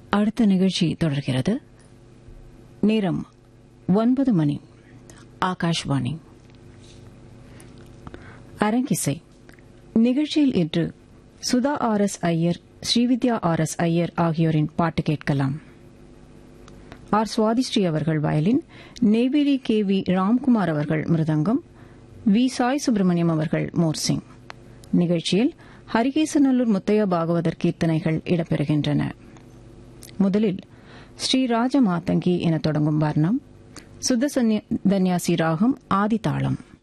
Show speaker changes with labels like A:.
A: அடுத்த நிகழ்ச்சி தொடர்கிறது நேரம் ஒன்பது மணி ஆகாஷ்வாணி அரங்கிசை நிகழ்ச்சியில் இன்று Sudha R S Iyer Srividya R S Iyer ஆகியோரின் பாட்டு கேட்கலாம் ஆர் சுவாதிஸ்ரீ அவர்கள் violin Neyveli K V Ramkumar அவர்கள் மிருதங்கம் வி சாய் சுப்பிரமணியம் அவர்கள் மோர்சிங் நிகழ்ச்சியில் ஹரிகேசநல்லூர் முத்தையா பாகவதர் கீர்த்தனைகள் இடம்பெறுகின்றன முதலில் ஸ்ரீ ராஜ மாதங்கி என தொடங்கும் வர்ணம் சுத்த தன்யாசி ராகம் ஆதிதாளம்